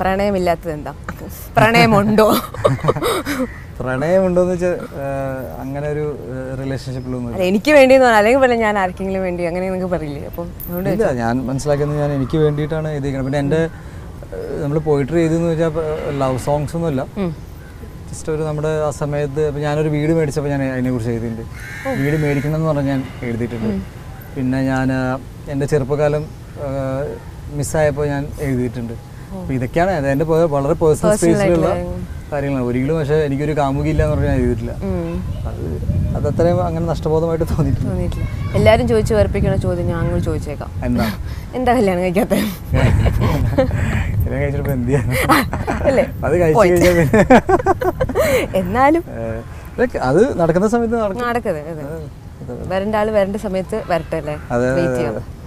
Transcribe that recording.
പ്രണയമില്ലാത്തത് എന്താ പ്രണയമുണ്ടോ പ്രണയമുണ്ടോന്ന് വെച്ചാൽ അങ്ങനെ ഒരു റിലേഷൻഷിപ്പിലൊന്നും അല്ല എനിക്ക് വേണ്ടി എന്ന് പറഞ്ഞാൽ അല്ലെങ്കിൽ പോലെ ഞാൻ ആർക്കെങ്കിലും വേണ്ടി അങ്ങനെ നിങ്ങൾക്ക് പറയില്ലേ അപ്പം അതുകൊണ്ട് ഇല്ല ഞാൻ മനസ്സിലാക്കുന്നത് ഞാൻ എനിക്ക് വേണ്ടിയിട്ടാണ് എഴുതിയിരിക്കുന്നത് പിന്നെ എൻ്റെ നമ്മൾ പോയിട്രി എഴുതുന്നു വെച്ചാൽ ലവ് സോങ്സ് ഒന്നുമല്ല ജസ്റ്റ് ഒരു നമ്മുടെ ആ സമയത്ത് ഇപ്പം ഞാനൊരു വീട് മേടിച്ചപ്പോൾ ഞാൻ അതിനെക്കുറിച്ച് എഴുതിയിട്ടുണ്ട് വീട് മേടിക്കണം എന്ന് പറഞ്ഞ് ഞാൻ എഴുതിയിട്ടുണ്ട് പിന്നെ ഞാൻ എൻ്റെ ചെറുപ്പകാലം മിസ്സായപ്പോൾ ഞാൻ എഴുതിയിട്ടുണ്ട് അപ്പോൾ ഇതൊക്കെയാണ് അത് എൻ്റെ പേ- വളരെ പേഴ്സണൽ സ്പേസിലുള്ള കാര്യങ്ങളാണ് ഒരിക്കലും പക്ഷേ എനിക്കൊരു കാമുകില്ല എന്ന് പറഞ്ഞാൽ ഞാൻ എഴുതിയിട്ടില്ല ഉം. അത് അത് അത്രയും അങ്ങനെ നഷ്ടബോധമായിട്ട് തോന്നിയിട്ടുണ്ട് തോന്നിയിട്ടില്ല എല്ലാവരും ചോദിച്ചു വേർപ്പിക്കണ ചോദ്യം ഞാൻ അങ്ങോട്ട് ചോദിച്ചേക്കാം എന്താ എന്താ കല്യാണം കഴിക്കാത്ത കല്യാണം കഴിച്ചിട്ട് എന്ത് ചെയ്യാൻ അല്ലേ അത് കഴിച്ചു Point. കഴിഞ്ഞാൽ പിന്നെ എന്നാലും ഏഹ്, ഇതൊക്കെ അത് നടക്കുന്ന സമയത്ത് നടക്കും നടക്കത് അതെ വരേണ്ട ആള് വരേണ്ട സമയത്ത് വരട്ടെ അല്ലേ അതെ, അതെ, വെയിറ്റ് അതെ. ചെയ്യാം